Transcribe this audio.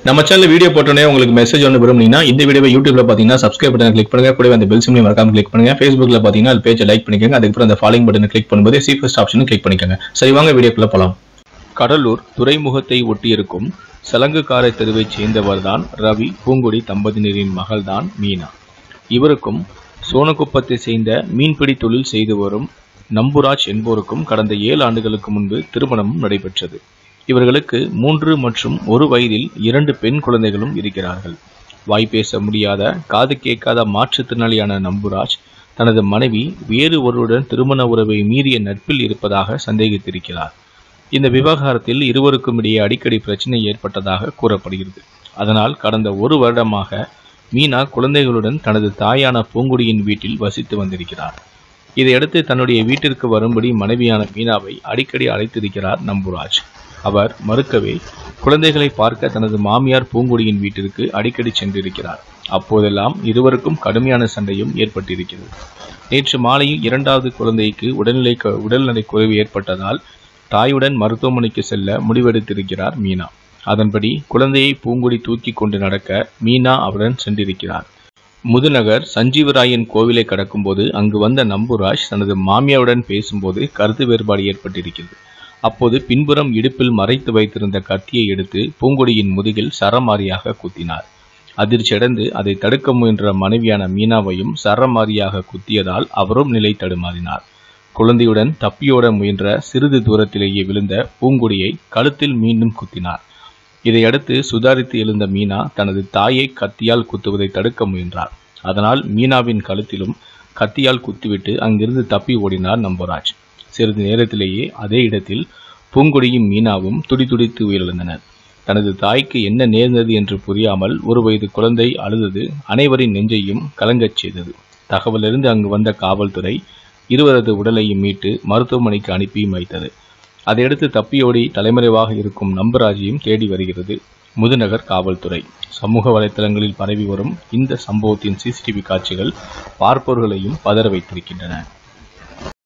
நம்ம channel video போட்டோன்னே உங்களுக்கு மெசேஜ் ஒன்று விரும்புனீங்கன்னா இந்த வீடியோவை யூடியூப்ல பார்த்தீங்கன்னா சப்ஸ்கிரைப் பட்டன் கிளிக் பண்ணுங்க கூடவே அந்த பெல் சிம்லையும் மறக்காம கிளிக் பண்ணுங்க ஃபேஸ்புக்ல பார்த்தீங்கன்னா அது பேஜை லைக் பண்ணிக்கோங்க அதுக்கப்புறம் அந்த ஃபாலோயிங் பட்டனை கிளிக் பண்ணும்போது சி ஃபர்ஸ்ட் ஆப்ஷனும் கிளிக் பண்ணிக்கோங்க சரி வாங்க வீடியோக்குள்ள போலாம் கடலூர் துறைமுகத்தை ஒட்டியிருக்கும் சலங்குக்காரை தெருவைச் சேர்ந்தவர்தான் ரவி பூங்குடி தம்பதியினரின் மகள்தான் மீனா இவருக்கும் சோனகுப்பத்தை சேர்ந்த மீன்பிடி தொழில் செய்து வரும் நம்புராஜ் என்போருக்கும் கடந்த ஏழு ஆண்டுகளுக்கு முன்பு திருமணமும் நடைபெற்றது இவர்களுக்கு மூன்று மற்றும் ஒரு வயதில் இரண்டு பெண் குழந்தைகளும் இருக்கிறார்கள் வாய் பேச முடியாத காது கேட்காத மாற்றுத்திறனாளியான நம்புராஜ் தனது மனைவி வேறு ஒருவருடன் திருமண உறவை மீறிய நட்பில் இருப்பதாக சந்தேகித்திருக்கிறார் இந்த விவகாரத்தில் இருவருக்கும் இடையே அடிக்கடி பிரச்சனை ஏற்பட்டதாக கூறப்படுகிறது அதனால் கடந்த ஒரு வருடமாக மீனா குழந்தைகளுடன் தனது தாயான பூங்குடியின் வீட்டில் வசித்து வந்திருக்கிறார் இதையடுத்து தன்னுடைய வீட்டிற்கு வரும்படி மனைவியான மீனாவை அடிக்கடி அழைத்திருக்கிறார் நம்புராஜ் அவர் மறுக்கவே குழந்தைகளை பார்க்க தனது மாமியார் பூங்குடியின் வீட்டிற்கு அடிக்கடி சென்றிருக்கிறார் அப்போதெல்லாம் இருவருக்கும் கடுமையான சண்டையும் ஏற்பட்டிருக்கிறது நேற்று மாலையில் இரண்டாவது குழந்தைக்கு உடல்நிலை க- உடல்நலை குறைவு ஏற்பட்டதால் தாயுடன் மருத்துவமனைக்கு செல்ல முடிவெடுத்திருக்கிறார் மீனா அதன்படி குழந்தையை பூங்குடி தூக்கி கொண்டு நடக்க மீனா அவருடன் சென்றிருக்கிறார் முதுநகர் சஞ்சீவராயன் கோவிலை கடக்கும்போது அங்கு வந்த நம்புராஜ் தனது மாமியாருடன் பேசும்போது கருத்து வேறுபாடு ஏற்பட்டிருக்கிறது அப்போது பின்புறம் இடுப்பில் மறைத்து வைத்திருந்த கத்தியை எடுத்து பூங்குடியின் முதுகில் சரமாரியாக குத்தினார் அதிர்ச்சியடைந்து அதை தடுக்க முயன்ற மனைவியான மீனாவையும் சரமாரியாக குத்தியதால் அவரும் நிலை தடுமாறினார் குழந்தையுடன் தப்பியோட முயன்ற சிறிது தூரத்திலேயே விழுந்த பூங்குடியை கழுத்தில் மீண்டும் குத்தினார் இதையடுத்து சுதாரித்து எழுந்த மீனா தனது தாயை கத்தியால் குத்துவதை தடுக்க முயன்றார் அதனால் மீனாவின் கழுத்திலும் கத்தியால் குத்திவிட்டு அங்கிருந்து தப்பி ஓடினார் நம்பராஜ் சிறிது நேரத்திலேயே அதே இடத்தில் பூங்கொடியும் மீனாவும் துடிதுடித்து உயிரிழந்தனர் தனது தாய்க்கு என்ன நேர்ந்தது என்று புரியாமல் ஒரு வயது குழந்தை அழுதது அனைவரின் நெஞ்சையும் கலங்கச் செய்தது தகவலிருந்து அங்கு வந்த காவல்துறை இருவரது உடலையும் மீட்டு மருத்துவமனைக்கு அனுப்பியும் வைத்தது அதையடுத்து தப்பியோடி தலைமறைவாக இருக்கும் நம்பராஜையும் தேடி வருகிறது முதுநகர் காவல்துறை சமூக வலைத்தளங்களில் பரவி வரும் இந்த சம்பவத்தின் சிசிடிவி காட்சிகள் பார்ப்பவர்களையும் பதற வைத்திருக்கின்றன